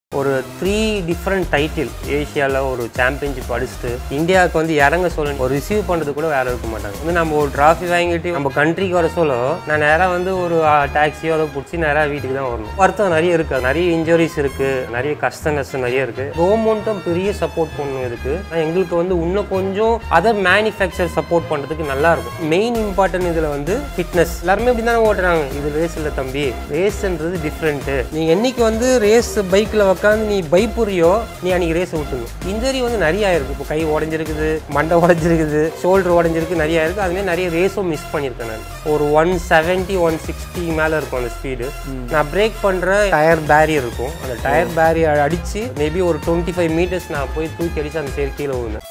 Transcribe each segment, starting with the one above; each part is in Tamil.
ஒரு த்ரீ டிஃப்ரெண்ட் டைட்டில் ஏஷியாவில் ஒரு சாம்பியன்ஷிப் அடிச்சுட்டு இந்தியாவுக்கு வந்து இறங்க சொல்ல ஒரு ரிசீவ் பண்ணுறது கூட வேற இருக்க மாட்டாங்க வந்து நம்ம ஒரு ட்ராஃபி வாங்கிட்டு நம்ம கண்ட்ரிக்கு வர சொல்ல நான் நேராக வந்து ஒரு டாக்ஸியோ அதை பிடிச்சி நேராக வீட்டுக்கு தான் வரணும் வருத்தம் நிறைய இருக்குது நிறைய இன்ஜுரிஸ் இருக்குது நிறைய கஷ்ட நஷ்டம் நிறைய இருக்குது கவர்மெண்ட்டும் பெரிய சப்போர்ட் பண்ணணும் இதுக்கு ஆனா எங்களுக்கு வந்து இன்னும் கொஞ்சம் அதர் மேனுஃபேக்சர் சப்போர்ட் பண்ணுறதுக்கு நல்லா இருக்கும் மெயின் இம்பார்ட்டன்ட் இதில் வந்து ஃபிட்னஸ் எல்லாருமே இப்படி தானே ஓட்டுறாங்க இது ரேஸ் இல்லை தம்பி ரேஸ்ன்றது டிஃப்ரெண்ட்டு நீ என்னைக்கு வந்து ரேஸ் பைக்கில் உட்காந்து நீ பயப்புறியோ நீ அன்னைக்கு ரேஸ் விட்டுணும் இன்ஜரி வந்து நிறைய ஆயிருக்கு இப்போ கை உடஞ்சிருக்குது மண்டை உடஞ்சிருக்குது ஷோல்டர் உடஞ்சிருக்கு நிறைய இருக்கு அதுலேயே நிறைய ரேஸும் மிஸ் பண்ணியிருக்கேன் நான் ஒரு ஒன் செவன்ட்டி ஒன் சிக்ஸ்டி மேலே இருக்கும் அந்த ஸ்பீடு நான் பிரேக் பண்ணுற டயர் பேரியர் இருக்கும் அந்த டயர் பேரியர் அடித்து மேபி ஒரு டுவெண்ட்டி ஃபைவ் மீட்டர்ஸ் நான் போய் தூக்கி அடிச்சு அந்த சைடு கீழே விழுந்தேன்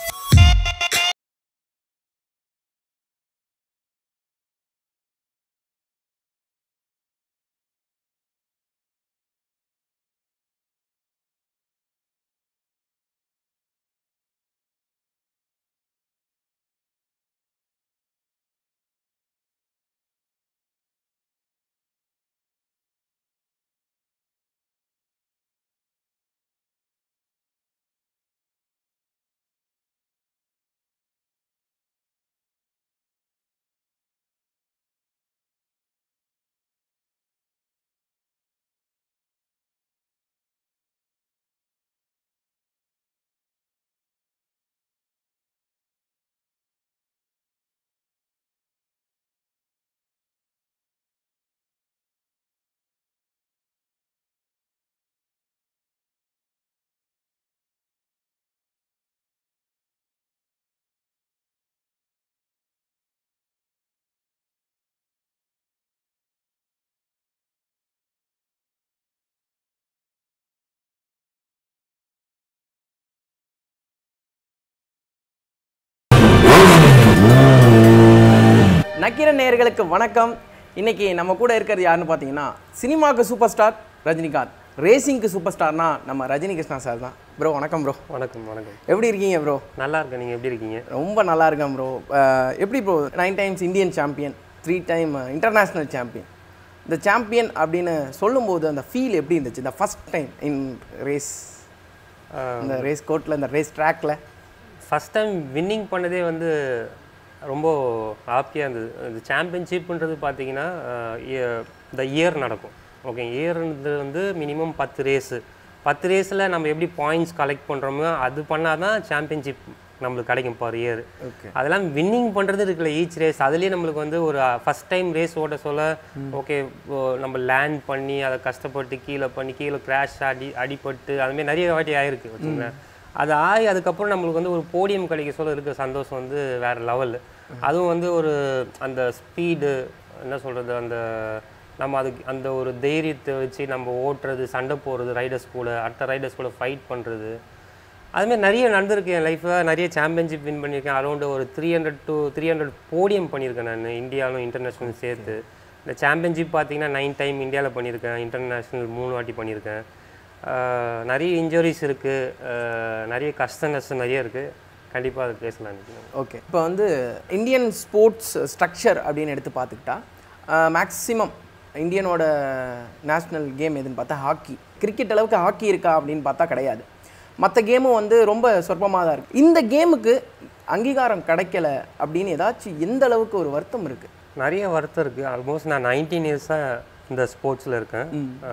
நக்கீர நேயர்களுக்கு வணக்கம் இன்னைக்கு நம்ம கூட இருக்கிறது யாருன்னு பார்த்தீங்கன்னா சினிமாவுக்கு சூப்பர் ஸ்டார் ரஜினிகாந்த் ரேசிங்க்கு சூப்பர் ஸ்டார்னா நம்ம ரஜினி கிருஷ்ணா சார் தான் ப்ரோ வணக்கம் ப்ரோ வணக்கம் வணக்கம் எப்படி இருக்கீங்க ப்ரோ நல்லா இருக்கேன் நீங்கள் எப்படி இருக்கீங்க ரொம்ப நல்லா இருக்கேன் ப்ரோ எப்படி bro nine times Indian champion three time international champion இந்த சாம்பியன் அப்படின்னு சொல்லும்போது அந்த ஃபீல் எப்படி இருந்துச்சு இந்த ஃபஸ்ட் டைம் இன் ரேஸ் இந்த ரேஸ் கோர்ட்டில் இந்த ரேஸ் ட்ராக்ல ஃபஸ்ட் டைம் வின்னிங் பண்ணதே வந்து ரொம்ப ஹாப்பியாக இருந்தது இந்த சாம்பியன்ஷிப்ன்றது பார்த்தீங்கன்னா இந்த இயர் நடக்கும் ஓகே இயர்ன்றது வந்து மினிமம் பத்து ரேஸு பத்து ரேஸில் நம்ம எப்படி பாயிண்ட்ஸ் கலெக்ட் பண்ணுறோமோ அது பண்ணால் தான் சாம்பியன்ஷிப் நம்மளுக்கு கிடைக்கும் பர் இயர் ஓகே அதெல்லாம் வின்னிங் பண்ணுறது இருக்குல்ல ஈச் ரேஸ் அதுலேயே நம்மளுக்கு வந்து ஒரு ஃபஸ்ட் டைம் ரேஸ் ஓட்ட சொல்ல ஓகே நம்ம லேண்ட் பண்ணி அதை கஷ்டப்பட்டு கீழே பண்ணி கீழே கிராஷ் அடி அடிபட்டு அதுமாதிரி நிறைய வாட்டி ஆயிருக்கு வச்சுங்களேன் அது ஆகி அதுக்கப்புறம் நம்மளுக்கு வந்து ஒரு போடியம் கிடைக்க சொல்ல இருக்க சந்தோஷம் வந்து வேறு லெவல் அதுவும் வந்து ஒரு அந்த ஸ்பீடு என்ன சொல்கிறது அந்த நம்ம அதுக்கு அந்த ஒரு தைரியத்தை வச்சு நம்ம ஓட்டுறது சண்டை போடுறது ரைடர்ஸ் கூட அடுத்த ரைடர்ஸ் கூட ஃபைட் பண்ணுறது அதுமாதிரி நிறைய நடந்திருக்கு என் லைஃப்பில் நிறைய சாம்பியன்ஷிப் வின் பண்ணியிருக்கேன் அரௌண்ட் ஒரு three hundred to three hundred podium பண்ணியிருக்கேன் நான் இந்தியாவிலும் இன்டர்நேஷ்னல் சேர்த்து இந்த சாம்பியன்ஷிப் பார்த்தீங்கன்னா நைன் டைம் இந்தியாவில் பண்ணியிருக்கேன் இன்டர்நேஷ்னல் மூணு வாட்டி பண்ணியிருக்கேன் ஆஹ் நிறைய இன்ஜுரிஸ் இருக்குது நிறைய கஷ்ட நஷ்டம் நிறைய இருக்குது கண்டிப்பாக அதை பேசலாம் நினைக்கிறேன் ஓகே இப்போ வந்து இந்தியன் ஸ்போர்ட்ஸ் ஸ்ட்ரக்சர் அப்படின்னு எடுத்து பார்த்துக்கிட்டா மேக்ஸிமம் இந்தியனோட நேஷ்னல் கேம் எதுன்னு பார்த்தா ஹாக்கி கிரிக்கெட் அளவுக்கு ஹாக்கி இருக்கா அப்படின்னு பார்த்தா கிடையாது மற்ற கேமும் வந்து ரொம்ப சொற்பமாக தான் இருக்குது இந்த கேமுக்கு அங்கீகாரம் கிடைக்கல அப்படின்னு ஏதாச்சும் எந்த அளவுக்கு ஒரு வருத்தம் இருக்குது நிறைய வருத்தம் இருக்குது ஆல்மோஸ்ட் நான் நைன்டீன் இயர்ஸாக இந்த ஸ்போர்ட்ஸில் இருக்கேன்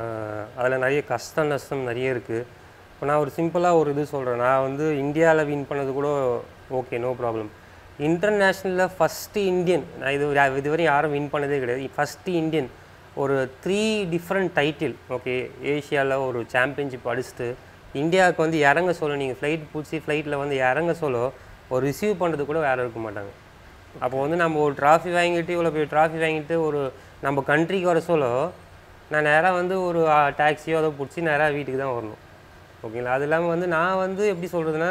அதில் நிறைய கஷ்ட நஷ்டம் நிறைய இருக்குது இப்போ நான் ஒரு சிம்பிளாக ஒரு இது சொல்கிறேன் நான் வந்து இந்தியாவில் வின் பண்ணது கூட ஓகே நோ ப்ராப்ளம் இன்டர்நேஷ்னலில் ஃபஸ்ட்டு இந்தியன் நான் இது யா- இதுவரை யாரும் வின் பண்ணதே கிடையாது ஃபஸ்ட்டு இந்தியன் ஒரு த்ரீ டிஃப்ரெண்ட் டைட்டில் ஓகே ஏஷியாவில் ஒரு சாம்பியன்ஷிப் அடிச்சுட்டு இந்தியாவுக்கு வந்து இறங்க சொல்ல நீங்கள் ஃப்ளைட் பிடிச்சி ஃப்ளைட்டில் வந்து இறங்க சொல்ல ஒரு ரிசீவ் பண்ணுறது கூட வேறு இருக்க மாட்டாங்க அப்போ வந்து நம்ம ஒரு ட்ராஃபி வாங்கிட்டு இவ்வளோ பெரிய ட்ராஃபி வாங்கிட்டு ஒரு நம்ம கண்ட்ரிக்கு வர சொல்ல நான் நேராக வந்து ஒரு டாக்ஸியோ அதை பிடிச்சி நேராக வீட்டுக்கு தான் வரணும் ஓகேங்களா அது இல்லாமல் வந்து நான் வந்து எப்படி சொல்கிறதுனா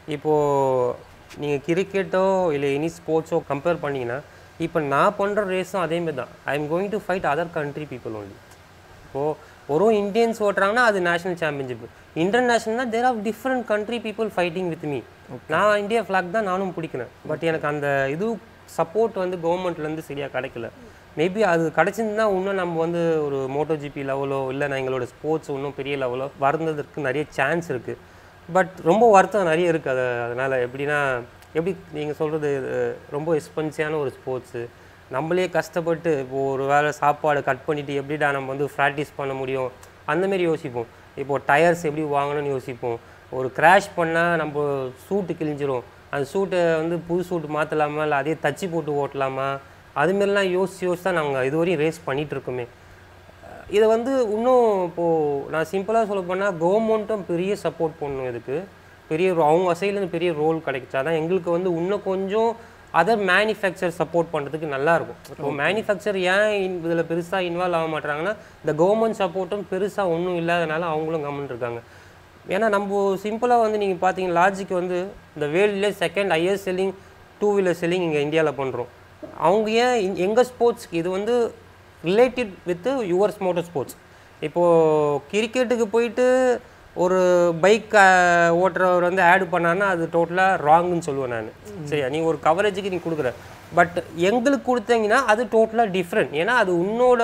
இப்போது நீங்கள் கிரிக்கெட்டோ இல்லை எனி ஸ்போர்ட்ஸோ கம்பேர் பண்ணிங்கன்னா இப்போ நான் பண்ணுற ரேஸும் அதேமாதிரி தான் I am going to fight other country people only இப்போது ஒரு இந்தியன்ஸ் ஓட்டுறாங்கன்னா அது நேஷனல் சாம்பியன்ஷிப் இன்டர்நேஷனல்னா there of different country people fighting with me நான் இந்தியா ஃப்ளாக் தான் நானும் பிடிக்கிறேன் பட் எனக்கு அந்த இது சப்போர்ட் வந்து கவர்மெண்ட்லேருந்து சரியாக கிடைக்கல மேபி அது கிடச்சிருந்தா இன்னும் நம்ம வந்து ஒரு மோட்டோ ஜிபி லெவலோ இல்லை நான் எங்களோட ஸ்போர்ட்ஸ் இன்னும் பெரிய லெவலோ வளர்ந்ததற்கு நிறைய சான்ஸ் இருக்குது பட் ரொம்ப வருத்தம் நிறைய இருக்குது அது அதனால் எப்படின்னா எப்படி நீங்கள் சொல்கிறது ரொம்ப எக்ஸ்பென்சிவான ஒரு ஸ்போர்ட்ஸு நம்மளே கஷ்டப்பட்டு இப்போ ஒரு வேளை சாப்பாடு கட் பண்ணிவிட்டு எப்படிடா நம்ம வந்து ப்ராக்டிஸ் பண்ண முடியும் அந்த மாதிரி யோசிப்போம் இப்போ டயர்ஸ் எப்படி வாங்கணும்னு யோசிப்போம் ஒரு கிராஷ் பண்ணால் நம்ம சூட்டு கிழிஞ்சிரும் அந்த சூட்டை வந்து புது சூட் மாற்றலாமா இல்லை அதே தச்சு போட்டு ஓட்டலாமா அதுமாரிலாம் யோசிச்சு யோசிச்சு தான் நாங்கள் இதுவரையும் ரேஸ் பண்ணிகிட்டு இருக்கோமே இதை வந்து இன்னும் இப்போது நான் சிம்பிளாக சொல்ல போனால் கவர்மெண்ட்டும் பெரிய சப்போர்ட் பண்ணணும் இதுக்கு பெரிய ro- அவங்க சைட்லேருந்து பெரிய ரோல் கிடைச்சா தான் எங்களுக்கு வந்து இன்னும் கொஞ்சம் அதர் மேனுஃபேக்சர் சப்போர்ட் பண்ணுறதுக்கு நல்லாயிருக்கும் இப்போ மேனுஃபேக்சர் ஏன் இதில் பெருசாக இன்வால்வ் ஆக மாட்டாங்கன்னா இந்த கவர்மெண்ட் சப்போர்ட்டும் பெருசாக ஒன்றும் இல்லாதனால அவங்களும் கவர்மெண்ட் இருக்காங்க ஏன்னா நம்ம சிம்பிளாக வந்து நீங்கள் பார்த்தீங்கன்னா லாஜிக் வந்து இந்த வேர்ல்ட்லேயே second highest selling two wheeler selling இங்கே இந்தியாவில் பண்ணுறோம் அவங்க ஏன் எங்கள் ஸ்போர்ட்ஸ்க்கு இது வந்து related with yours motor sports இப்போது கிரிக்கெட்டுக்கு போயிட்டு ஒரு பைக் ஓட்டுறவர் வந்து ஆட் பண்ணான்னா அது டோட்டலாக ராங்குன்னு சொல்லுவேன் நான் சரியா நீ ஒரு கவரேஜுக்கு நீ கொடுக்குற பட் எங்களுக்கு கொடுத்தீங்கன்னா அது டோட்டலாக டிஃப்ரெண்ட் ஏன்னா அது உன்னோட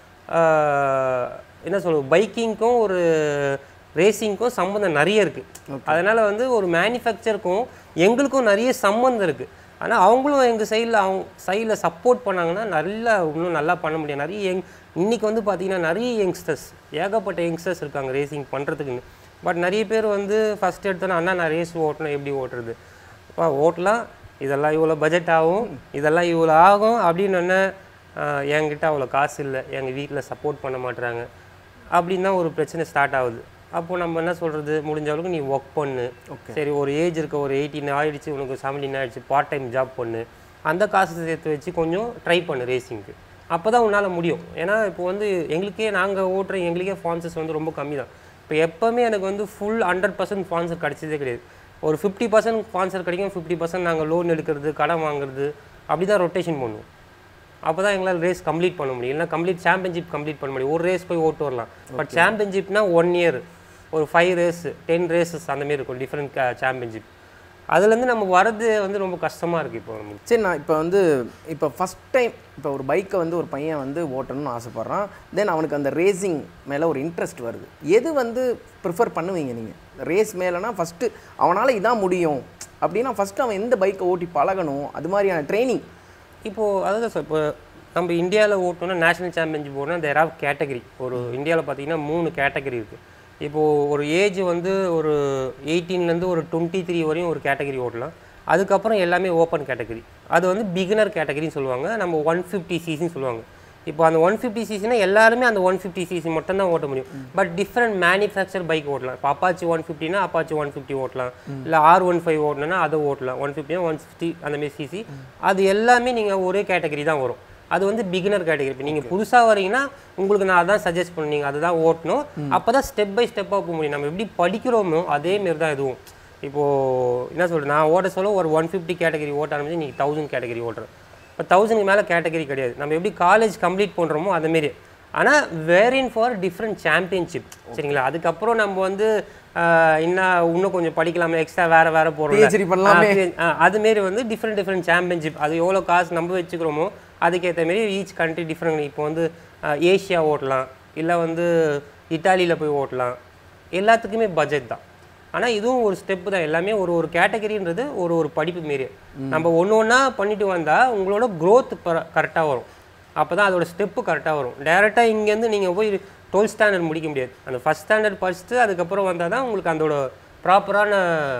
ஆஹ், என்ன சொல்றது பைக்கிங்க்கும் ஒரு ரேசிங்க்கும் சம்மந்தம் நிறைய இருக்குது அதனால் வந்து ஒரு மேனுஃபேக்சருக்கும் எங்களுக்கும் நிறைய சம்மந்தம் இருக்குது ஆனால் அவங்களும் எங்கள் சைடில் அவங்க சைடில் சப்போர்ட் பண்ணாங்கன்னா நல்லா இன்னும் நல்லா பண்ண முடியும் நிறைய யங் இன்னைக்கு வந்து பார்த்தீங்கன்னா நிறைய யங்ஸ்டர்ஸ் ஏகப்பட்ட யங்ஸ்டர்ஸ் இருக்காங்க ரேசிங் பண்ணுறதுக்குன்னு பட் நிறைய பேர் வந்து ஃபஸ்ட் எடுத்தோன்னா அண்ணா நான் ரேஸ் ஓட்டணும் எப்படி ஓட்டுறது அப்பா ஓட்டலாம் இதெல்லாம் இவ்வளோ பட்ஜெட் ஆகும் இதெல்லாம் இவ்வளோ ஆகும் அப்படின்னு ஒன்று என்கிட்ட அவ்வளோ காசு இல்லை எங்கள் வீட்டில் சப்போர்ட் பண்ண மாட்றாங்க அப்படின்னு தான் ஒரு பிரச்சனை ஸ்டார்ட் ஆகுது அப்போ நம்ம என்ன சொல்கிறது முடிஞ்ச அளவுக்கு நீ ஒர்க் பண்ணு சரி ஒரு ஏஜ் இருக்க ஒரு எயிட்டீன் ஆயிடுச்சு உனக்கு செவன்டீன் ஆயிடுச்சு பார்ட் டைம் ஜாப் பண்ணு அந்த காசு சேர்த்து வச்சு கொஞ்சம் ட்ரை பண்ணு ரேசிங்க்கு அப்போ தான் உன்னால் முடியும் ஏன்னா இப்போ வந்து எங்களுக்கே நாங்கள் ஓட்டுற எங்களுக்கே ஸ்பான்சர்ஸ் வந்து ரொம்ப கம்மி தான் இப்போ எப்போவுமே எனக்கு வந்து ஃபுல் ஹண்ட்ரட் பர்சன்ட் ஸ்பான்சர் கிடச்சதே கிடையாது ஒரு ஃபிஃப்டி பர்சன்ட் ஸ்பான்சர் கிடைக்கும் ஃபிஃப்டி பர்சன்ட் நாங்கள் லோன் எடுக்கிறது கடன் வாங்குறது அப்படி தான் ரொட்டேஷன் பண்ணுவோம் அப்போ தான் எங்களால் ரேஸ் கம்ப்ளீட் பண்ண முடியும் இல்லைனா கம்ப்ளீட் சாம்பியன்ஷிப் கம்ப்ளீட் பண்ண முடியும் ஒரு ரேஸ் போய் ஓட்டு வரலாம் பட் சாம்பியன்ஷிப்னா ஒன் இயர் ஒரு ஃபைவ் ரேஸ் டென் ரேசஸ் அந்த மாதிரி இருக்கும் டிஃப்ரெண்ட் சாம்பியன்ஷிப் அதுலேருந்து நம்ம வரது வந்து ரொம்ப கஷ்டமாக இருக்குது இப்போ நமக்கு சரி நான் இப்போ வந்து இப்போ ஃபஸ்ட் டைம் இப்போ ஒரு பைக்கை வந்து ஒரு பையன் வந்து ஓட்டணும்னு ஆசைப்பட்றான் தென் அவனுக்கு அந்த ரேசிங் மேலே ஒரு இன்ட்ரெஸ்ட் வருது எது வந்து ப்ரிஃபர் பண்ணுவீங்க நீங்கள் ரேஸ் மேலேனா ஃபஸ்ட்டு அவனால் இதான் முடியும் அப்படின்னா ஃபஸ்ட்டு அவன் எந்த பைக்கை ஓட்டி பழகணும் அது மாதிரியான ட்ரைனிங் இப்போது அதான் சார் இப்போ நம்ம இந்தியாவில் ஓட்டணும்னா நேஷனல் சாம்பியன்ஷிப் போனால் தேர் ஆஃப் கேட்டகரி ஒரு இந்தியாவில் பார்த்தீங்கன்னா மூணு கேட்டகரி இருக்குது இப்போது ஒரு ஏஜ் வந்து ஒரு 18 ல இருந்து ஒரு டுவெண்ட்டி த்ரீ வரையும் ஒரு கேட்டகரி ஓட்டலாம் அதுக்கப்புறம் எல்லாமே ஓப்பன் கேட்டகரி அது வந்து பிகினர் கேட்டகரின்னு சொல்லுவாங்க நம்ம ஒன் ஃபிஃப்டி சிசின்னு சொல்லுவாங்க இப்போ அந்த ஒன் ஃபிஃப்டி சிசினா எல்லாருமே அந்த ஒன் ஃபிஃப்டி சிசி மட்டும் தான் ஓட்ட முடியும் பட் டிஃப்ரெண்ட் மேனுஃபேக்சர் பைக் ஓட்டலாம் இப்போ அப்பாச்சி ஒன் ஃபிஃப்டினா அப்பாச்சி ஒன் ஃபிஃப்டி ஓட்டலாம் இல்லை ஆர் ஒன் ஃபைவ் ஓட்டணும்னா அதை ஓட்டலாம் ஒன் ஃபிஃப்டினா ஒன் சிக்ஸ்டி அந்த மாதிரி சிசி அது எல்லாமே நீங்கள் ஒரே கேட்டகரி தான் வரும் அது வந்து பிகினர் கேட்டகரி இப்போ நீங்கள் புதுசாக வரீங்கன்னா உங்களுக்கு நான் அதான் சஜஸ்ட் பண்ணுவீங்க அதுதான் ஓட்டணும் அப்போ தான் ஸ்டெப் பை ஸ்டெப்பாக போக முடியும் நம்ம எப்படி படிக்கிறோமோ அதே மாரி தான் இதுவும் இப்போது என்ன சொல்கிறேன் நான் ஓட்ட சொல்ல ஒரு ஒன் ஃபிஃப்டி கேட்டகரி ஓட்ட ஆரம்பிச்சு நீங்கள் தௌசண்ட் கேட்டகரி ஓட்டுறேன் இப்போ தௌசண்ட்க்கு மேலே கேட்டகரி கிடையாது நம்ம எப்படி காலேஜ் கம்ப்ளீட் பண்ணுறோமோ அதேமாரி ஆனால் வேரின் ஃபார் டிஃப்ரெண்ட் சாம்பியன்ஷிப் சரிங்களா அதுக்கப்புறம் நம்ம வந்து ஆஹ், இன்னும் இன்னும் கொஞ்சம் படிக்கலாமே எக்ஸ்ட்ரா வேறு வேறு PhD பண்ணலாமே. போகிறோம் அதுமாரி வந்து டிஃப்ரெண்ட் டிஃப்ரெண்ட் சாம்பியன்ஷிப் அது எவ்வளோ காசு நம்ம வச்சுக்கிறோமோ அதுக்கேற்ற மாரி ஈச் கண்ட்ரி டிஃப்ரெண்ட் இப்போ வந்து ஆஹ், ஏஷியா ஓட்டலாம் இல்லை வந்து இட்டாலியில் போய் ஓட்டலாம் எல்லாத்துக்குமே பட்ஜெட் தான் ஆனால் இதுவும் ஒரு ஸ்டெப்பு தான் எல்லாமே ஒரு ஒரு கேட்டகரின்றது ஒரு ஒரு படிப்பு மாரி நம்ம ஒன்று ஒன்றா பண்ணிட்டு வந்தால் உங்களோட க்ரோத் கரெக்டாக வரும் அப்போ தான் அதோட ஸ்டெப்பு கரெக்டாக வரும் டேரெக்டாக இங்கேருந்து நீங்கள் போய் டுவெல்த் ஸ்டாண்டர்ட் முடிக்க முடியாது அந்த ஃபஸ்ட் ஸ்டாண்டர்ட் படிச்சுட்டு அதுக்கப்புறம் வந்தால் தான் உங்களுக்கு அதோட ப்ராப்பரான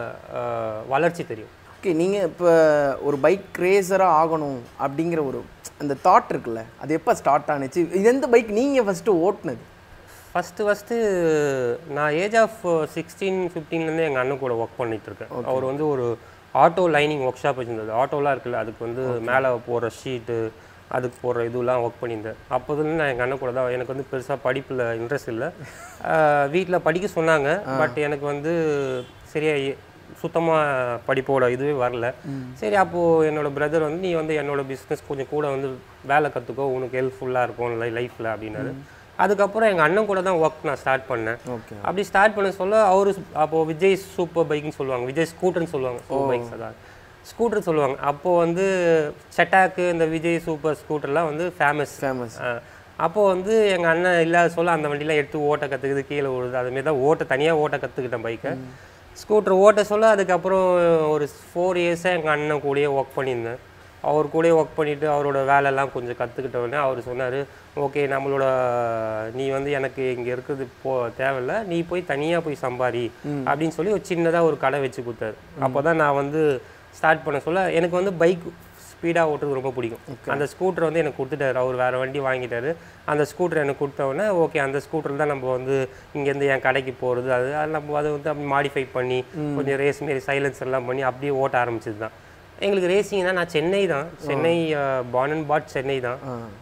வளர்ச்சி தெரியும் ஓகே நீங்கள் இப்போ ஒரு பைக் ரேசராக ஆகணும் அப்படிங்கிற ஒரு அந்த தாட் இருக்குல்ல அது எப்போ ஸ்டார்ட் ஆனுச்சு இது எந்த பைக் நீங்கள் ஃபஸ்ட்டு ஓட்டுனது ஃபஸ்ட்டு ஃபஸ்ட்டு நான் ஏஜ் ஆஃப் சிக்ஸ்டீன் ஃபிஃப்டீன்லேருந்து எங்கள் அண்ணன் கூட ஒர்க் பண்ணிட்டு இருக்கேன் அவர் வந்து ஒரு ஆட்டோ லைனிங் ஒர்க் ஷாப் வச்சுருந்தது ஆட்டோலாம் இருக்குல்ல அதுக்கு வந்து மேலே போடுற ஷீட்டு அதுக்கு போடுற இதுலாம் ஒர்க் பண்ணியிருந்தேன் அப்போதுலேருந்து நான் எங்கள் அண்ணன் கூட தான் எனக்கு வந்து பெருசாக படிப்பில் இன்ட்ரெஸ்ட் இல்லை வீட்டில் படிக்க சொன்னாங்க பட் எனக்கு வந்து சரியா சுத்தமாக படிப்போட இதுவே வரல சரி அப்போது என்னோட பிரதர் வந்து நீ வந்து என்னோட பிஸ்னஸ் கொஞ்சம் கூட வந்து வேலை கற்றுக்கோ உனக்கு ஹெல்ப்ஃபுல்லாக இருக்கும் லைஃப்பில் அப்படின்னாரு அதுக்கப்புறம் எங்கள் அண்ணன் கூட தான் ஒர்க் நான் ஸ்டார்ட் பண்ணேன் ஓகே அப்படி ஸ்டார்ட் பண்ண சொல்ல அவரு அப்போது விஜய் சூப்பர் பைக்னு சொல்லுவாங்க விஜய் ஸ்கூட்டர்னு சொல்லுவாங்க சூப்பர் பைக்ஸ் அதான் ஸ்கூட்டர் சொல்லுவாங்க அப்போது வந்து செட்டாக்கு இந்த விஜய் சூப்பர் ஸ்கூட்டர்லாம் வந்து ஃபேமஸ் ஃபேமஸ் அப்போது வந்து எங்கள் அண்ணன் இல்லாத சொல்ல அந்த வண்டிலாம் எடுத்து ஓட்ட கற்றுக்குது கீழே விழுது அதுமாரி தான் ஓட்ட தனியாக ஓட்ட கற்றுக்கிட்டேன் பைக்கை ஸ்கூட்டர் ஓட்ட சொல்ல அதுக்கப்புறம் ஒரு ஃபோர் இயர்ஸாக எங்கள் அண்ணன் கூடயே ஒர்க் பண்ணியிருந்தேன் அவர் கூடயே ஒர்க் பண்ணிவிட்டு அவரோட வேலையெல்லாம் கொஞ்சம் கற்றுக்கிட்ட உடனே அவர் சொன்னார் ஓகே நம்மளோட நீ வந்து எனக்கு இங்கே இருக்கிறது போ தேவையில்ல நீ போய் தனியாக போய் சம்பாரி அப்படின்னு சொல்லி ஒரு சின்னதாக ஒரு கடை வச்சு கொடுத்தாரு அப்போ தான் நான் வந்து ஸ்டார்ட் பண்ண சொல்ல எனக்கு வந்து பைக் ஸ்பீடாக ஓட்டுறது ரொம்ப பிடிக்கும் அந்த ஸ்கூட்டர் வந்து எனக்கு கொடுத்துட்டாரு அவர் வேறு வண்டி வாங்கிட்டாரு அந்த ஸ்கூட்டர் எனக்கு கொடுத்த உடனே ஓகே அந்த ஸ்கூட்டர் தான் நம்ம வந்து இங்கேருந்து என் கடைக்கு போகிறது அது அது நம்ம அதை வந்து அப்படி மாடிஃபை பண்ணி கொஞ்சம் ரேஸ் மாரி சைலன்ஸ் எல்லாம் பண்ணி அப்படியே ஓட்ட ஆரம்பிச்சது தான் எங்களுக்கு ரேசிங்னா நான் சென்னை தான் Chennai born and brought Chennai தான்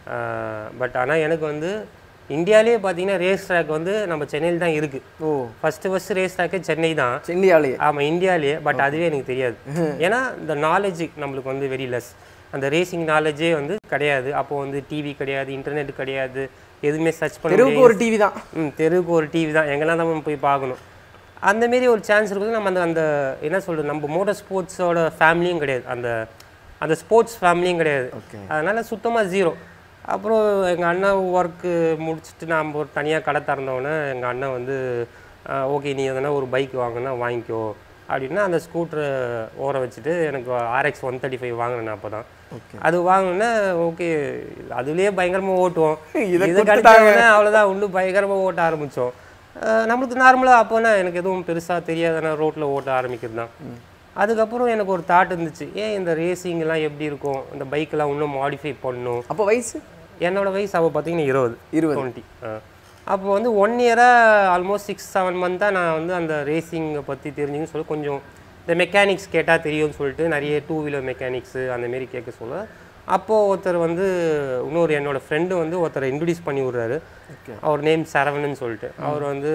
பட் ஆனால் எனக்கு வந்து இந்தியாவிலேயே பார்த்தீங்கன்னா ரேஸ் ட்ராக் வந்து நம்ம சென்னையில் தான் இருக்குது ஓ ஃபஸ்ட்டு ஃபஸ்ட்டு ரேஸ் ட்ராக்கே சென்னை தான் இந்தியாவிலேயே ஆமாம் இந்தியாவிலேயே பட் அதுவே எனக்கு தெரியாது ஏன்னா இந்த நாலேஜ் நம்மளுக்கு வந்து வெரி லெஸ் அந்த ரேசிங் நாலேஜே வந்து கிடையாது அப்போ வந்து டிவி கிடையாது இன்டர்நெட் கிடையாது எதுவுமே சர்ச் பண்ண தெருவுக்கு ஒரு டிவி தான் ம் தெருவுக்கு ஒரு டிவி தான் எங்கெல்லாம் நம்ம போய் பார்க்கணும் அந்த மாரி ஒரு சான்ஸ் இருக்குது நம்ம அந்த அந்த என்ன சொல்கிறது நம்ம மோட்டர் ஸ்போர்ட்ஸோட ஃபேமிலியும் கிடையாது அந்த அந்த ஸ்போர்ட்ஸ் ஃபேமிலியும் கிடையாது Okay. அதனால் சுத்தமாக ஜீரோ அப்புறம் எங்கள் அண்ணன் ஒர்க்கு முடிச்சுட்டு நான் ஒரு தனியாக கடை திறந்தோடனே எங்கள் அண்ணன் வந்து ஓகே நீ எதனா ஒரு பைக் வாங்கினா வாங்கிக்கோ அப்படின்னா அந்த ஸ்கூட்டரை ஓர வச்சுட்டு எனக்கு ஆர்எக்ஸ் ஒன் தேர்ட்டி ஃபைவ் வாங்கினேன் அப்போ தான் ஓகே அது வாங்கினோன்னே ஓகே அதுலேயே பயங்கரமாக ஓட்டுவோம் இதை இது கிடைச்சாங்கன்னா அவ்வளோதான் இன்னும் பயங்கரமாக ஓட்ட ஆரம்பித்தோம் நம்மளுக்கு நார்மலாக அப்போனா எனக்கு எதுவும் பெருசாக தெரியாதுன்னா ரோட்டில் ஓட்ட ஆரம்பிக்கிறது தான் அதுக்கப்புறம் எனக்கு ஒரு தாட் இருந்துச்சு ஏன் இந்த ரேசிங்லாம் எப்படி இருக்கும் இந்த பைக்கெல்லாம் இன்னும் மாடிஃபை பண்ணணும் அப்போ வயசு என்னோட வயசு அப்போ பார்த்தீங்கன்னா இருபது இருபது டுவெண்ட்டி அப்போ வந்து ஒன் இயராக ஆல்மோஸ்ட் சிக்ஸ் செவன் மந்த்தாக நான் வந்து அந்த ரேசிங்கை பற்றி தெரிஞ்சுன்னு சொல்லி கொஞ்சம் இந்த மெக்கானிக்ஸ் கேட்டால் தெரியும்னு சொல்லிட்டு நிறைய டூ வீலர் மெக்கானிக்ஸு அந்த மாரி கேட்க சொல்ல அப்போது ஒருத்தர் வந்து இன்னொரு என்னோட ஃப்ரெண்டு வந்து ஒருத்தரை இன்ட்ரடியூஸ் பண்ணி விட்றாரு ஓகே அவர் நேம் சரவணன் சொல்லிட்டு அவர் வந்து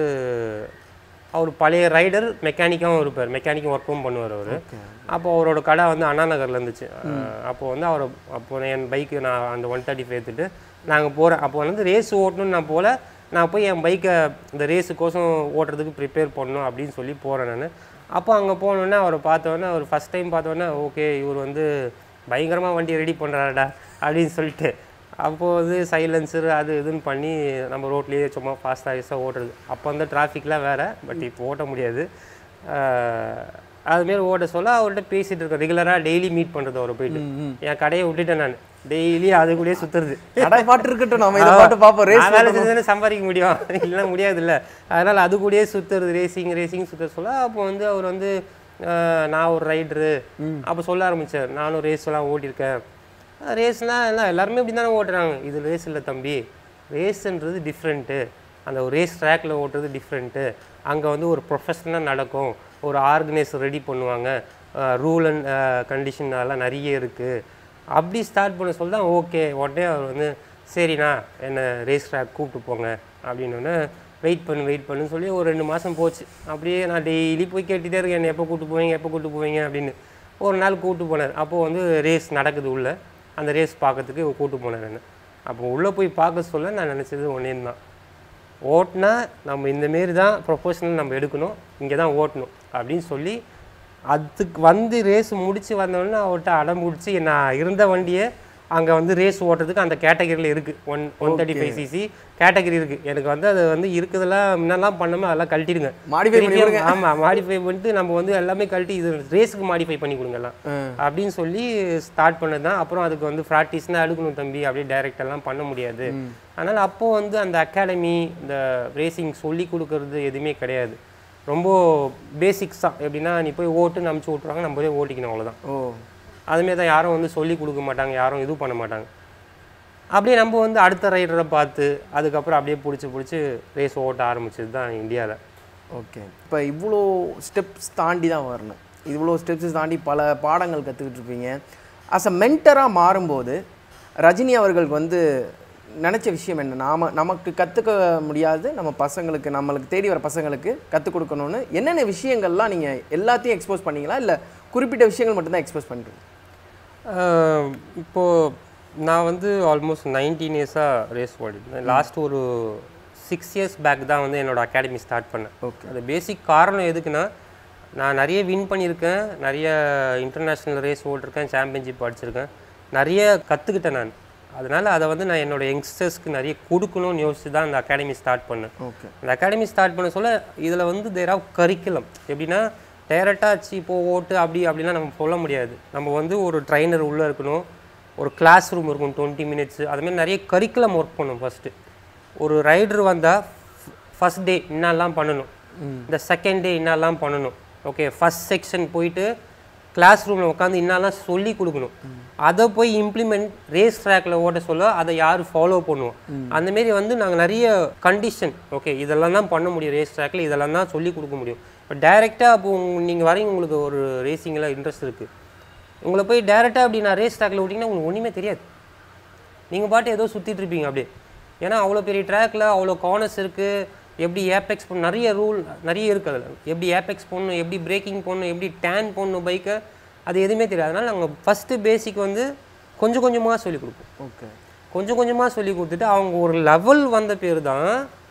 அவர் பழைய ரைடர் மெக்கானிக்காகவும் இருப்பார் மெக்கானிக்கும் ஒர்க்கும் பண்ணுவார் அவர் ஓகே அப்போ அவரோட கடை வந்து அண்ணா நகர்ல இருந்துச்சு அப்போ வந்து அவர் அப்போ என் பைக்கு நான் அந்த ஒன் தேர்ட்டி ஃபைவ் எடுத்துட்டு நாங்கள் போகிறேன் அப்போ வந்து ரேஸ் ஓட்டணும்னு நான் போல நான் போய் என் பைக்கை இந்த ரேஸுக்கோசம் ஓட்டுறதுக்கு ப்ரிப்பேர் பண்ணணும் அப்படின்னு சொல்லி போகிறேன் நான் அப்போ அங்கே போனோடனே அவரை பார்த்தோன்னே அவர் ஃபஸ்ட் டைம் பார்த்தோன்னே ஓகே இவர் வந்து பயங்கரமாக வண்டி ரெடி பண்ணுறாருடா அப்படின்னு சொல்லிட்டு அப்போது வந்து சைலன்சர் அது இதுன்னு பண்ணி நம்ம ரோட்லேயே சும்மா ஃபாஸ்ட் ஆகிஸாக ஓட்டுறது அப்போ வந்து டிராஃபிக்லாம் வேறு பட் இப்போ ஓட்ட முடியாது ஆஹ் அதுமாரி ஓட்ட சொல்ல அவர்கிட்ட பேசிட்டு இருக்கேன் ரெகுலராக டெய்லி மீட் பண்ணுறது அவரை போயிட்டு என் கடையை விட்டுட்டேன் நான் டெய்லி அது கூடயே சுற்றுறது கடை பாட்டு இருக்கட்டும் நம்ம இதை பாட்டு பார்ப்போம் ரேஸ் நான் வேலை செஞ்சு சம்பாதிக்க முடியும் இல்லைன்னா முடியாது இல்லை அதனால் அது கூடயே சுற்றுறது ரேசிங் ரேசிங் சுற்ற சொல்ல அப்போ வந்து அவர் வந்து ஆஹ் நான் ஒரு ரைடரு அப்போ சொல்ல ஆரம்பிச்சார் நானும் ரேஸ் எல்லாம் ஓட்டியிருக்கேன் ரேஸ்னால் எல்லாம் எல்லாருமே இப்படி தானே ஓட்டுறாங்க இது ரேஸ் இல்லை தம்பி ரேஸ்ன்றது டிஃப்ரெண்ட்டு அந்த ஒரு ரேஸ் ட்ராக்ல ஓட்டுறது டிஃப்ரெண்ட்டு அங்கே வந்து ஒரு ப்ரொஃபஷனலாக நடக்கும் ஒரு ஆர்கனைசர் ரெடி பண்ணுவாங்க ரூல் அண்ட் கண்டிஷன் அதெல்லாம் நிறைய இருக்குது அப்படி ஸ்டார்ட் பண்ண சொல்ல தான் ஓகே உடனே அவர் வந்து சரிண்ணா என்னை ரேஸ் ட்ராக் கூப்பிட்டு போங்க அப்படின்னோடனே வெயிட் பண்ணு வெயிட் பண்ணுன்னு சொல்லி ஒரு ரெண்டு மாதம் போச்சு அப்படியே நான் டெய்லி போய் கேட்டுகிட்டே இருக்கேன் என்னை எப்போ கூப்பிட்டு போவீங்க எப்போ கூப்பிட்டு போவீங்க அப்படின்னு ஒரு நாள் கூப்பிட்டு போனார் அப்போது வந்து ரேஸ் நடக்குது உள்ள அந்த ரேஸ் பார்க்கறதுக்கு கூப்பிட்டு போனார் என்ன அப்போ உள்ளே போய் பார்க்க சொல்ல நான் நினச்சது ஒன்றே தான் ஓட்டினா நம்ம இந்தமாரி தான் ப்ரொஃபஷனல் நம்ம எடுக்கணும் இங்கே தான் ஓட்டணும் அப்படின்னு சொல்லி அதுக்கு வந்து ரேஸ் முடிச்சு வந்தோடனே அவர்கிட்ட அடம் பிடிச்சி நான் இருந்த வண்டியை அங்கே வந்து ரேஸ் ஓட்டுறதுக்கு அந்த கேட்டகரியில் இருக்குது one one thirty five CC category இருக்குது எனக்கு வந்து அது வந்து இருக்குதெல்லாம் முன்னெல்லாம் பண்ணாமல் அதெல்லாம் கழட்டிடுங்க மாடிஃபை பண்ணி திருப்பியும் ஆமாம் மாடிஃபை பண்ணிட்டு நம்ம வந்து எல்லாமே கழட்டி இது ரேஸுக்கு மாடிஃபை பண்ணி கொடுங்கலாம் அப்படின்னு சொல்லி ஸ்டார்ட் பண்ணது தான் அப்புறம் அதுக்கு வந்து ப்ராக்டிஸ்னால் எடுக்கணும் தம்பி அப்படியே direct எல்லாம் பண்ண முடியாது அதனால் அப்போ வந்து அந்த அகாடமி இந்த ரேசிங் சொல்லி கொடுக்கறது எதுவுமே கிடையாது ரொம்ப பேசிக்ஸ் தான் எப்படின்னா நீ போய் ஓட்டுன்னு அமுச்சு விட்ருவாங்க நம்ம போய் ஓட்டிக்கணும் அவ்வளோதான் ஓ அதுமாரி தான் யாரும் வந்து சொல்லி கொடுக்க மாட்டாங்க யாரும் இது பண்ண மாட்டாங்க அப்படியே நம்ம வந்து அடுத்த ரைடரை பார்த்து அதுக்கப்புறம் அப்படியே பிடிச்சி பிடிச்சி ரேஸ் ஓட்ட ஆரம்பிச்சது தான் இந்தியாவில் ஓகே இப்போ இவ்வளோ ஸ்டெப்ஸ் தாண்டி தான் வரணும் இவ்வளோ ஸ்டெப்ஸ் தாண்டி பல பாடங்கள் கற்றுக்கிட்டு இருப்பீங்க அஸ் அ மென்டராக மாறும்போது ரஜினி அவர்களுக்கு வந்து நினச்ச விஷயம் என்ன நாம நமக்கு கற்றுக்க முடியாது நம்ம பசங்களுக்கு நம்மளுக்கு தேடி வர பசங்களுக்கு கற்றுக் கொடுக்கணும்னு என்னென்ன விஷயங்கள்லாம் நீங்கள் எல்லாத்தையும் எக்ஸ்போஸ் பண்ணீங்களா இல்லை குறிப்பிட்ட விஷயங்கள் மட்டும்தான் எக்ஸ்போஸ் பண்ணுறீங்க ஆஹ் இப்போ நான் வந்து ஆல்மோஸ்ட் நைன்டீன் இயர்ஸாக ரேஸ் ஓடிட்டேன் லாஸ்ட் ஒரு சிக்ஸ் இயர்ஸ் பேக் தான் வந்து என்னோட அகாடமி ஸ்டார்ட் பண்ணேன் ஓகே அது பேசிக் காரணம் எதுக்குன்னா நான் நிறைய வின் பண்ணியிருக்கேன் நிறைய இன்டர்நேஷ்னல் ரேஸ் ஓட்டிருக்கேன் சாம்பியன்ஷிப் அடிச்சிருக்கேன் நிறைய கற்றுக்கிட்டேன் நான் அதனால் அதை வந்து நான் என்னோட யங்ஸ்டர்ஸ்க்கு நிறைய கொடுக்கணும்னு யோசிச்சு தான் அந்த அகாடமி ஸ்டார்ட் பண்ணேன் ஓகே அந்த அகாடமி ஸ்டார்ட் பண்ண சொல்ல இதில் வந்து தேர் ஆஃப் கரிக்குலம் எப்படின்னா டைரெக்டாக ஆச்சு இப்போ ஓட்டு அப்படி அப்படிலாம் நம்ம சொல்ல முடியாது நம்ம வந்து ஒரு ட்ரைனர் உள்ளே இருக்கணும் ஒரு கிளாஸ் ரூம் இருக்கும் டுவெண்ட்டி மினிட்ஸ் அதுமாதிரி நிறைய கரிக்குலம் ஒர்க் பண்ணணும் ஃபஸ்ட்டு ஒரு ரைடர் வந்தால் ஃபஸ்ட் டே என்னெல்லாம் பண்ணணும் இந்த செகண்ட் டே என்னெல்லாம் பண்ணணும் ஓகே ஃபஸ்ட் செக்ஷன் போயிட்டு கிளாஸ் ரூமில் உட்காந்து என்னெல்லாம் சொல்லி கொடுக்கணும் அதை போய் இம்ப்ளிமெண்ட் ரேஸ் ட்ராக்ல ஓட்ட சொல்ல அதை யார் ஃபாலோ பண்ணுவோம் அந்த மாரி வந்து நாங்கள் நிறைய கண்டிஷன் ஓகே இதெல்லாம் தான் பண்ண முடியும் ரேஸ் ட்ராக்ல இதெல்லாம் தான் சொல்லி கொடுக்க முடியும் இப்போ டைரெக்டாக அப்போ நீங்கள் வரீங்க உங்களுக்கு ஒரு ரேசிங்கில் இன்ட்ரெஸ்ட் இருக்குது உங்களை போய் டேரெக்டாக அப்படி நான் ரேஸ் ட்ராக்ல விட்டிங்கன்னா உங்களுக்கு ஒன்றுமே தெரியாது நீங்கள் பாட்டு ஏதோ சுற்றிட்டு இருப்பீங்க அப்படியே ஏன்னா அவ்வளோ பெரிய ட்ராக்ல அவ்வளோ கார்னர்ஸ் இருக்குது எப்படி ஏபெக்ஸ் பண்ண நிறைய ரூல் நிறைய இருக்குது அதில் எப்படி ஏபெக்ஸ் பண்ணணும் எப்படி பிரேக்கிங் பண்ணணும் எப்படி டேன் பண்ணணும் பைக்கை அது எதுவுமே தெரியாது அதனால் நாங்கள் ஃபஸ்ட்டு பேசிக் வந்து கொஞ்சம் கொஞ்சமாக சொல்லிக் கொடுப்போம் ஓகே கொஞ்சம் கொஞ்சமாக சொல்லி கொடுத்துட்டு அவங்க ஒரு லெவல் வந்த பேர் தான்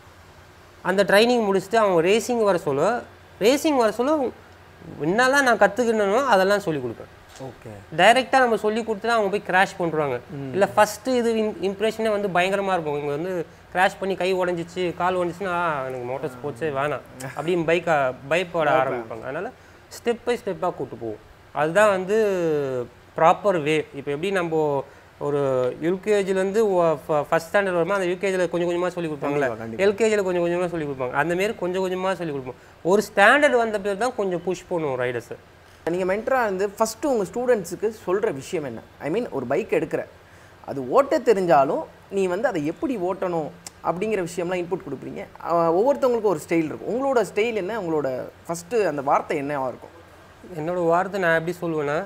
அந்த ட்ரைனிங் முடிச்சுட்டு அவங்க ரேசிங் வர சொல்ல ரேசிங் வர சொல்ல என்னெல்லாம் நான் கற்றுக்கணுனோ அதெல்லாம் சொல்லி கொடுப்பேன் ஓகே டைரெக்டாக நம்ம சொல்லி கொடுத்துட்டு அவங்க போய் கிராஷ் பண்ணுறாங்க இல்லை ஃபஸ்ட்டு இது இம்ப்ரெஷனே வந்து பயங்கரமாக இருக்கும் இங்கே வந்து கிராஷ் பண்ணி கை உடஞ்சிச்சு கால் உடஞ்சிச்சுன்னா "ஆ, எனக்கு மோட்டார் ஸ்போர்ட்ஸே வேணாம் அப்படின்னு பைக்கை பயப்பட ஆரம்பிப்பாங்க அதனால் ஸ்டெப் பை ஸ்டெப்பாக கூட்டு போவோம் அதுதான் வந்து ப்ராப்பர் வே இப்போ எப்படி நம்ம ஒரு யூகேஜிலேருந்து ஃபஸ்ட் ஸ்டாண்டர்ட் வருமா அந்த யூகேஜியில் கொஞ்சம் கொஞ்சமாக சொல்லி கொடுப்பாங்கல்ல எல்கேஜியில் கொஞ்சம் கொஞ்சமாக சொல்லி கொடுப்பாங்க அந்த மாரி கொஞ்சம் கொஞ்சமாக சொல்லி கொடுப்போம் ஒரு ஸ்டாண்டர்ட் வந்த பேர் தான் கொஞ்சம் புஷ் பண்ணுவோம் ரைடர்ஸை நீங்கள் மென்டராக இருந்து ஃபஸ்ட்டு உங்கள் ஸ்டூடெண்ட்ஸுக்கு சொல்கிற விஷயம் என்ன ஐ மீன் ஒரு பைக் எடுக்கிற அது ஓட்ட தெரிஞ்சாலும் நீ வந்து அதை எப்படி ஓட்டணும் அப்படிங்கிற விஷயம்லாம் இன்புட் கொடுப்பீங்க அஹ் ஒவ்வொருத்தவங்களுக்கும் ஒரு ஸ்டைல் இருக்கும் உங்களோட ஸ்டைல் என்ன உங்களோட ஃபஸ்ட்டு அந்த வார்த்தை என்னவா இருக்கும் என்னோட வார்த்தை நான் எப்படி சொல்லுவேன்னா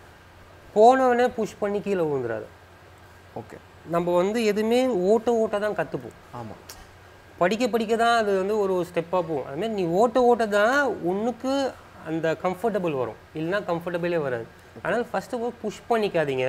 போனவனே புஷ் பண்ணி கீழே விழுந்துடாது ஓகே நம்ம வந்து எதுவுமே ஓட்ட ஓட்ட தான் கற்றுப்போம் ஆமாம் படிக்க படிக்க தான் அது வந்து ஒரு ஸ்டெப்பாக போகும் அதுமாதிரி நீ ஓட்ட ஓட்ட தான் உனக்கு அந்த கம்ஃபர்டபுள் வரும் இல்லைன்னா கம்ஃபர்டபுளே வராது அதனால் ஃபஸ்ட்டு ஆஃப் ஆல் புஷ் பண்ணிக்காதீங்க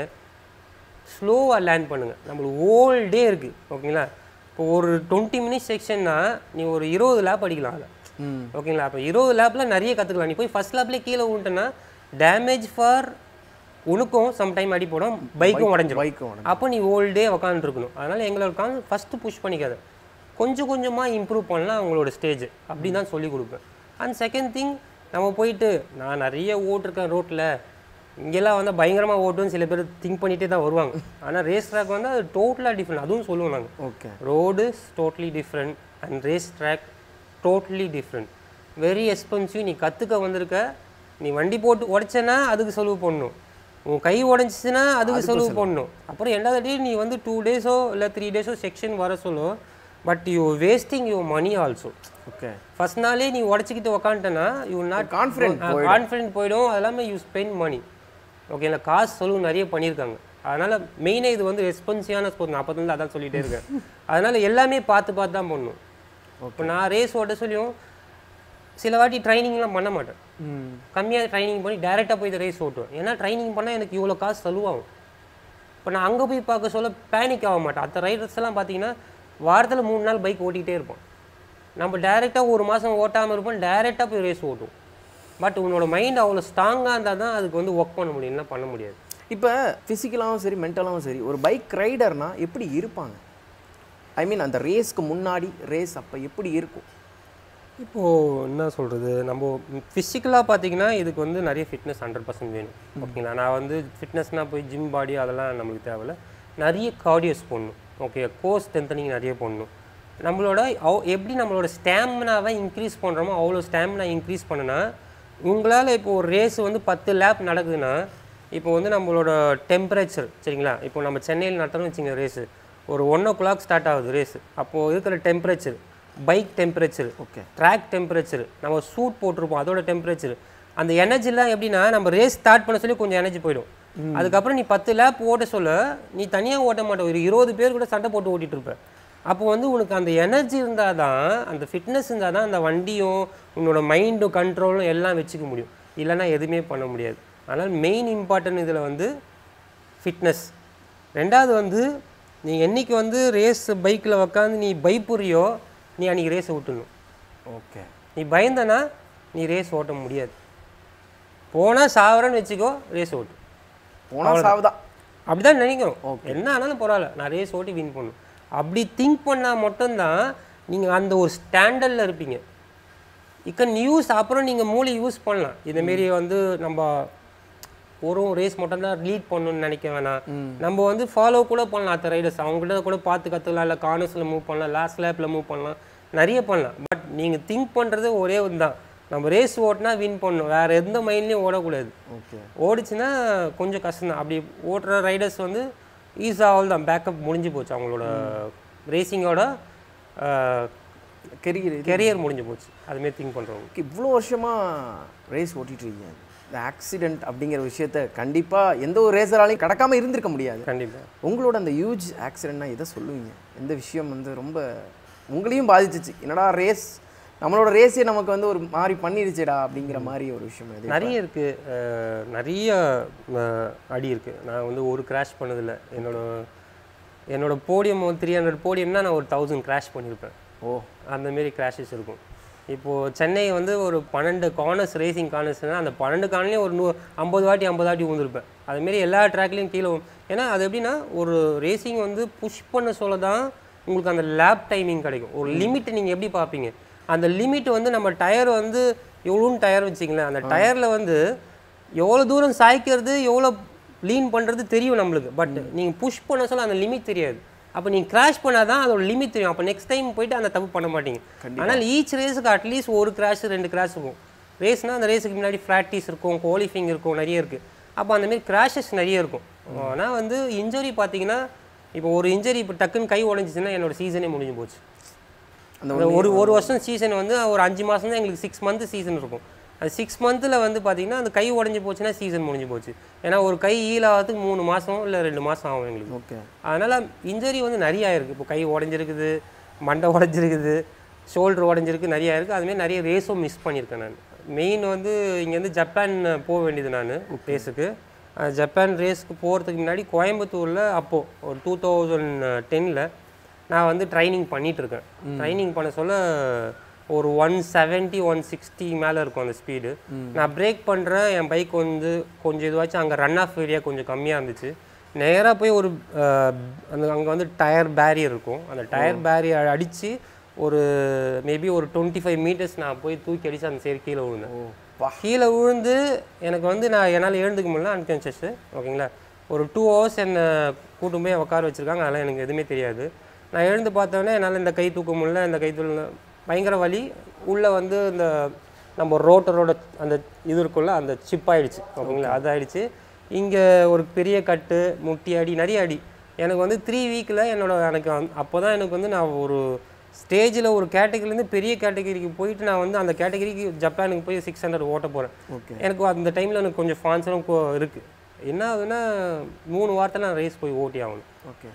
ஸ்லோவாக லேர்ன் பண்ணுங்கள் நம்மளுக்கு ஹோல் டே இருக்குது ஓகேங்களா இப்போ ஒரு டுவெண்ட்டி மினிட்ஸ் செக்ஷன்னா நீ ஒரு இருபது லேப் அடிக்கலாம் அதில் ம் ஓகேங்களா அப்போ இருபது லேப்பில் நிறைய கற்றுக்கலாம் நீ போய் ஃபர்ஸ்ட் லேப்லேயே கீழே விட்டேன்னா டேமேஜ் ஃபார் உனக்கும் சம்டைம் அடி போடும் பைக்கும் உடஞ்சிரும் பைக்கு உடனே அப்போ நீ ஹோல் டே உக்காந்துருக்கணும் அதனால் எங்களோட கான் ஃபஸ்ட்டு புஷ் பண்ணிக்காத கொஞ்சம் கொஞ்சமாக இம்ப்ரூவ் பண்ணலாம் அவங்களோட ஸ்டேஜ் அப்படி தான் சொல்லி கொடுப்பேன் அண்ட் செகண்ட் திங் நம்ம போயிட்டு நான் நிறைய ஓட்டிருக்கேன் ரோட்டில் இங்கெல்லாம் வந்து பயங்கரமாக ஓட்டுன்னு சில பேர் திங்க் பண்ணிகிட்டே தான் வருவாங்க ஆனால் ரேஸ் ட்ராக் வந்து அது டோட்டலாக டிஃப்ரெண்ட் அதுவும் சொல்லுவோம் நாங்கள் okay road is totally different and race track totally different very expensive நீ கற்றுக்க வந்திருக்க நீ வண்டி போட்டு உடைச்சேன்னா அதுக்கு செலவு பண்ணணும் உன் கை உடஞ்சிச்சுன்னா அதுக்கு செலவு பண்ணணும் அப்புறம் ரெண்டாவது டே நீ வந்து டூ டேஸோ இல்லை த்ரீ டேஸோ செக்ஷன் வர சொல்லோ but you wasting your money also okay first நாளே நீ உடச்சிக்கிட்டு உக்காந்துட்டேன்னா யூ நாட் Confident கான்ஃபிடென்ட் போயிடும் அது எல்லாமே யூ ஸ்பெண்ட் மணி ஓகேங்களா காசு செலவு நிறைய பண்ணியிருக்காங்க அதனால் மெயினாக இது வந்து எக்ஸ்பென்சிவான ஸ்போர்ட் நான் அப்போதுலேருந்து அதான் சொல்லிகிட்டே இருக்கேன் அதனால் எல்லாமே பார்த்து பார்த்து தான் பண்ணணும் இப்போ நான் ரேஸ் ஓட்ட சொல்லியும் சில வாட்டி ட்ரைனிங்லாம் பண்ண மாட்டேன் ம் கம்மியாக ட்ரைனிங் பண்ணி டேரெக்டாக போய் இந்த ரேஸ் ஓட்டுவேன் ஏன்னா ட்ரைனிங் பண்ணால் எனக்கு இவ்வளோ காசு செலவாகும் இப்போ நான் அங்கே போய் பார்க்க சொல்ல பேனிக் ஆக மாட்டேன் அந்த ரைடர்ஸ் எல்லாம் பார்த்தீங்கன்னா வாரத்தில் மூணு நாள் பைக் ஓட்டிகிட்டே இருப்போம் நம்ம டேரெக்டாக ஒரு மாதம் ஓட்டாமல் இருப்போம் டேரெக்டாக போய் ரேஸ் ஓட்டுவோம் பட் உன்னோட மைண்ட் அவ்வளோ ஸ்ட்ராங்காக இருந்தால் தான் அதுக்கு வந்து ஒர்க் பண்ண முடியும் இல்லைன்னா பண்ண முடியாது இப்போ ஃபிசிக்கலாகவும் சரி மென்டலாகவும் சரி ஒரு பைக் ரைடர்னா எப்படி இருப்பாங்க ஐ மீன் அந்த ரேஸ்க்கு முன்னாடி ரேஸ் அப்போ எப்படி இருக்கும் இப்போது என்ன சொல்கிறது நம்ம ஃபிசிக்கலாக பார்த்தீங்கன்னா இதுக்கு வந்து நிறைய ஃபிட்னஸ் ஹண்ட்ரட் பர்சன்ட் வேணும் ஓகேங்களா நான் வந்து ஃபிட்னஸ்னால் போய் ஜிம் பாடி அதெல்லாம் நம்மளுக்கு தேவையில்ல நிறைய கார்டியோஸ் போடணும் ஓகே கோர் ஸ்ட்ரென்தனிங் நிறைய போடணும் நம்மளோட அவ் எப்படி நம்மளோட ஸ்டாமினாவை இன்க்ரீஸ் பண்ணுறோமோ அவ்வளோ ஸ்டாமினா இன்க்ரீஸ் பண்ணுனா உங்களால் இப்போ ஒரு ரேஸ் வந்து பத்து லேப் நடக்குதுன்னா இப்போ வந்து நம்மளோட டெம்பரேச்சர் சரிங்களா இப்போ நம்ம சென்னையில் நடத்துகிறோம்னு வச்சுங்க ரேஸு ஒரு ஒன் ஓ கிளாக் ஸ்டார்ட் ஆகுது ரேஸு அப்போது இருக்கிற temperature bike temperature okay track temperature நம்ம சூட் போட்டிருப்போம் அதோட டெம்பரேச்சர் அந்த எனர்ஜிலாம் எப்படின்னா நம்ம ரேஸ் ஸ்டார்ட் பண்ண சொல்லி கொஞ்சம் எனர்ஜி போயிடும் அதுக்கப்புறம் நீ பத்து லேப் ஓட்ட சொல்ல நீ தனியாக ஓட்ட மாட்ட ஒரு இருபது பேர் கூட சண்டை போட்டு ஓட்டிட்டு இருப்ப அப்போ வந்து உனக்கு அந்த எனர்ஜி இருந்தால் தான் அந்த ஃபிட்னஸ் இருந்தால் தான் அந்த வண்டியும் உன்னோட மைண்டும் கண்ட்ரோலும் எல்லாம் வச்சுக்க முடியும் இல்லைன்னா எதுவுமே பண்ண முடியாது அதனால் மெயின் இம்பார்ட்டன்ட் இதில் வந்து ஃபிட்னஸ் ரெண்டாவது வந்து நீ என்னைக்கு வந்து ரேஸ் பைக்கில் உக்காந்து நீ பயப்புறியோ நீ அன்றைக்கி ரேஸை விட்டுணும் ஓகே நீ பயந்தனா நீ ரேஸ் ஓட்ட முடியாது போனால் சாவரன்னு வச்சுக்கோ ரேஸ் ஓட்டு போனால் சாவுதான் அப்படிதான் நினைக்கிறோம் என்ன ஆனாலும் பரவாயில்ல நான் ரேஸ் ஓட்டி வின் பண்ணும் அப்படி திங்க் பண்ணால் மட்டும்தான் நீங்கள் அந்த ஒரு ஸ்டாண்டர்டில் இருப்பீங்க இக்க நியூஸ் அப்புறம் நீங்கள் மூளை யூஸ் பண்ணலாம் இதேமாரி வந்து நம்ம ஒரு ரேஸ் மட்டும்தான் லீட் பண்ணணும்னு நினைக்க வேணாம் நம்ம வந்து ஃபாலோ கூட பண்ணலாம் அத்த ரைடர்ஸ் அவங்கள்ட்ட கூட பார்த்து கற்றுக்கலாம் இல்லை கார்னர்ஸில் மூவ் பண்ணலாம் லாஸ்ட் லேப்பில் மூவ் பண்ணலாம் நிறைய பண்ணலாம் பட் நீங்கள் திங்க் பண்ணுறது ஒரே ஒன்று தான் நம்ம ரேஸ் ஓட்டினா வின் பண்ணணும் வேறு எந்த மைண்ட்லேயும் ஓடக்கூடாது ஓகே ஓடிச்சுன்னா கொஞ்சம் கஷ்டம் தான் அப்படி ஓட்டுற ரைடர்ஸ் வந்து ஈஸியாக ஆல் தான் பேக்கப் முடிஞ்சு போச்சு அவங்களோட ரேசிங்கோட கெரியர் கெரியர் முடிஞ்சு போச்சு அதுமாரி திங்க் பண்ணுறவங்க இவ்வளோ வருஷமாக ரேஸ் ஓட்டிட்டு இருக்கீங்க இந்த ஆக்சிடென்ட் அப்படிங்கிற விஷயத்த கண்டிப்பாக எந்த ஒரு ரேசராலையும் கடக்காமல் இருந்திருக்க முடியாது கண்டிப்பாக உங்களோட அந்த ஹியூஜ் ஆக்சிடென்ட்னா எதை சொல்லுவீங்க எந்த விஷயம் வந்து ரொம்ப உங்களையும் பாதிச்சிச்சு என்னடா ரேஸ் நம்மளோட ரேஸே நமக்கு வந்து ஒரு மாதிரி பண்ணிருச்சேடா அப்படிங்கிற மாதிரி ஒரு விஷயம் எது நிறைய இருக்குது நிறைய அஹ், அடி இருக்குது நான் வந்து ஒரு கிராஷ் பண்ணதில்லை என்னோட என்னோட போடியம் த்ரீ ஹண்ட்ரட் போடியம்னா நான் ஒரு தௌசண்ட் கிராஷ் பண்ணியிருப்பேன் ஓ அந்த மாரி கிராஷஸ் இருக்கும் இப்போது சென்னை வந்து ஒரு பன்னெண்டு கார்னர்ஸ் ரேசிங் கார்னர்ஸ்னால் அந்த பன்னெண்டு கார்னர்லேயும் ஒரு நூ ஐம்பது வாட்டி ஐம்பது வாட்டி ஊந்துருப்பேன் அதுமாரி எல்லா ட்ராக்லேயும் கீழே விழும். ஏன்னா அது எப்படின்னா ஒரு ரேசிங் வந்து புஷ் பண்ண சொல்ல தான் உங்களுக்கு அந்த லேப் டைமிங் கிடைக்கும் ஒரு லிமிட் நீங்கள் எப்படி பார்ப்பீங்க அந்த லிமிட் வந்து நம்ம டயர் வந்து எவ்வளோன்னு டயர் வச்சிங்களேன் அந்த டயரில் வந்து எவ்வளோ தூரம் சாய்க்கிறது எவ்வளோ லீன் பண்ணுறது தெரியும் நம்மளுக்கு பட் நீங்கள் புஷ் பண்ண சொல்ல அந்த லிமிட் தெரியாது அப்போ நீங்கள் கிராஷ் பண்ணாதான் அதோட லிமிட் தெரியும் அப்போ நெக்ஸ்ட் டைம் போயிட்டு அந்த தப்பு பண்ண மாட்டீங்க ஆனால் ஈச் ரேஸுக்கு அட்லீஸ்ட் ஒரு கிராஷ் ரெண்டு கிராஷ் இருக்கும் ரேஸ்னால் அந்த ரேஸுக்கு முன்னாடி ஃப்ளாட்டிஸ் இருக்கும் குவாலிஃபைங் இருக்கும் நிறைய இருக்குது அப்போ அந்த மாதிரி கிராஷஸ் நிறைய இருக்கும் ஆனால் வந்து இன்ஜுரி பார்த்தீங்கன்னா இப்போ ஒரு இன்ஜுரி இப்போ டக்குன்னு கை உடஞ்சிச்சுன்னா என்னோட சீசனே முடிஞ்சு போச்சு அந்த அந்த ஒரு ஒரு வருஷம் சீசன் வந்து ஒரு அஞ்சு மாதம் தான் எங்களுக்கு சிக்ஸ் மந்த் சீசன் இருக்கும் அது சிக்ஸ் மந்த்தில் வந்து பார்த்தீங்கன்னா அந்த கை உடஞ்சி போச்சுன்னா சீசன் முடிஞ்சு போச்சு ஏன்னா ஒரு கை ஹீல் ஆகிறதுக்கு மூணு மாதம் இல்லை ரெண்டு மாதம் ஆகும் எங்களுக்கு ஓகே அதனால் இன்ஜரி வந்து நிறைய ஆயிருக்கு இப்போ கை உடஞ்சிருக்குது மண்டை உடஞ்சிருக்குது ஷோல்டர் உடஞ்சிருக்கு நிறைய இருக்குது அதுமாரி நிறைய ரேஸும் மிஸ் பண்ணியிருக்கேன் நான் மெயின் வந்து இங்கேருந்து ஜப்பான் போக வேண்டியது நான் ரேஸுக்கு ஜப்பான் ரேஸ்க்கு போகிறதுக்கு முன்னாடி கோயம்புத்தூரில் அப்போது ஒரு டூ தௌசண்ட் டெனில் நான் வந்து ட்ரைனிங் பண்ணிட்டு இருக்கேன் ட்ரைனிங் பண்ண சொல்ல ஒரு ஒன் செவன்ட்டி ஒன் சிக்ஸ்டி மேலே இருக்கும் அந்த ஸ்பீடு நான் பிரேக் பண்ணுறேன் என் பைக் வந்து கொஞ்சம் இதுவாச்சும் அங்கே ரன் ஆஃப் ஏரியா கொஞ்சம் கம்மியாக இருந்துச்சு நேராக போய் ஒரு அஹ், அந்த அங்கே வந்து டயர் பேரியர் இருக்கும் அந்த டயர் பேரியர் அடித்து ஒரு மேபி ஒரு டுவெண்ட்டி ஃபைவ் மீட்டர்ஸ் நான் போய் தூக்கி அடித்து அந்த சைடு கீழே விழுந்தேன் ஓ வா கீழே விழுந்து எனக்கு வந்து நான் என்னால் எழுந்துக்க முடியல அன்கான்ஷியஸ் ஓகேங்களா ஒரு டூ ஹவர்ஸ் என்னை கூட்டும் போய் உட்கார வச்சுருக்காங்க அதெல்லாம் எனக்கு எதுவுமே தெரியாது நான் எழுந்து பார்த்தோன்னே என்னால் இந்த கை தூக்க முடியல இந்த கை தூக்க பயங்கர வலி உள்ளே வந்து இந்த நம்ம ரோட்டரோட அந்த இது இருக்குல்ல அந்த சிப் ஆயிடுச்சு ஓகேங்களா அது ஆயிடுச்சு இங்கே ஒரு பெரிய கட்டு முட்டி அடி நிறைய அடி எனக்கு வந்து த்ரீ வீக்கில் என்னோட எனக்கு அப்போ தான் எனக்கு வந்து நான் ஒரு ஸ்டேஜில் ஒரு கேட்டகரிலேருந்து பெரிய கேட்டகரிக்கு போயிட்டு நான் வந்து அந்த கேட்டகரிக்கு ஜப்பானுக்கு போய் சிக்ஸ் ஹண்ட்ரட் ஓட்ட போகிறேன் ஓகே எனக்கு அந்த டைமில் எனக்கு கொஞ்சம் ஃபான்ஸரும் இருக்குது என்ன ஆகுதுன்னா மூணு வாரத்தில் நான் ரேஸ் போய் ஓட்டி ஆகணும் ஓகே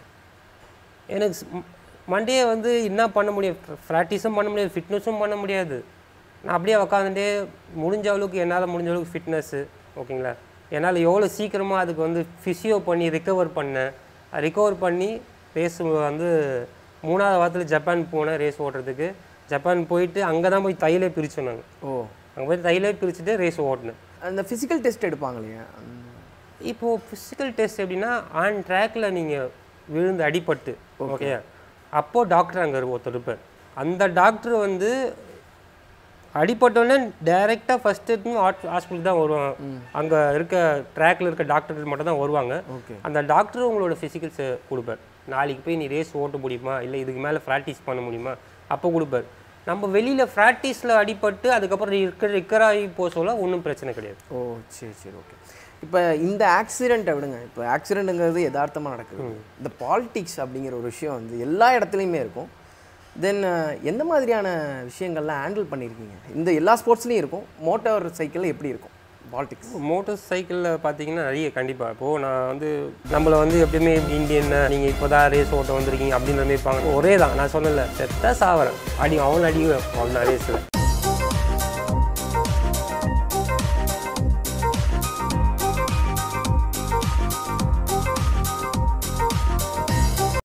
எனக்கு மண்டே வந்து என்ன பண்ண முடியும் ப்ராக்டிஸும் பண்ண முடியாது ஃபிட்னஸும் பண்ண முடியாது நான் அப்படியே உக்காந்துட்டே முடிஞ்ச அளவுக்கு என்னால் முடிஞ்ச அளவுக்கு ஃபிட்னஸ்ஸு ஓகேங்களா என்னால் எவ்வளோ சீக்கிரமாக அதுக்கு வந்து ஃபிசியோ பண்ணி ரிகவர் பண்ணேன் ரிகவர் பண்ணி ரேஸ் வந்து மூணாவது வாரத்தில் ஜப்பான் போனேன் ரேஸ் ஓட்டுறதுக்கு ஜப்பான் போயிட்டு அங்கே தான் போய் தையிலே பிரித்தோம் நாங்கள் ஓ அங்கே போய் தையிலே பிரிச்சுட்டு ரேஸ் ஓட்டினேன் அந்த ஃபிசிக்கல் டெஸ்ட் எடுப்பாங்க இல்லையா அந்த- இப்போது ஃபிசிக்கல் டெஸ்ட் எப்படின்னா ஆன் ட்ராக்ல நீங்கள் விழுந்து அடிபட்டு ஓகே அப்போது டாக்டர் அங்கே ஒருத்தர் இருப்பார் அந்த டாக்டர் வந்து அடிபட்டோன்னே டைரெக்டாக ஃபஸ்ட்டு எடுத்து ஹாஸ்பிட்டல் தான் வருவாங்க அங்கே இருக்க ட்ராக்ல இருக்க டாக்டர் மட்டும் தான் வருவாங்க ஓகே அந்த டாக்டர் உங்களோட ஃபிசிக்கல்ஸை கொடுப்பார் நாளைக்கு போய் நீ ரேஸ் ஓட்ட முடியுமா இல்லை இதுக்கு மேலே ப்ராக்டிஸ் பண்ண முடியுமா அப்போ கொடுப்பார் நம்ம வெளியில் ப்ராக்டிஸில் அடிபட்டு அதுக்கப்புறம் ரிக்க ரிக்கர் ஆகி போக சொல்ல ஒன்றும் பிரச்சனை கிடையாது ஓ சரி சரி ஓகே இப்போ இந்த ஆக்சிடெண்ட்டை விடுங்க இப்போ ஆக்சிடெண்ட்டுங்கிறது யதார்த்தமாக நடக்குது இந்த பாலிடிக்ஸ் அப்படிங்கிற ஒரு விஷயம் வந்து எல்லா இடத்துலையுமே இருக்கும் தென் எந்த மாதிரியான விஷயங்கள்லாம் ஹேண்டில் பண்ணியிருக்கீங்க இந்த எல்லா ஸ்போர்ட்ஸ்லையும் இருக்கும் மோட்டார் சைக்கிளில் எப்படி இருக்கும் பாலிடிக்ஸ் மோட்டார் சைக்கிளில் பார்த்தீங்கன்னா நிறைய கண்டிப்பாக இப்போது நான் வந்து நம்மளை வந்து எப்பயுமே இந்தியன் நீங்கள் இப்போ தான் ரேஸ் ஓட்ட வந்திருக்கீங்க அப்படின்ற மாதிரி இருப்பாங்க ஒரே தான் நான் சொன்னல செத்தா சாவறேன் அடி அவன் அடி அவன் ரேஸில்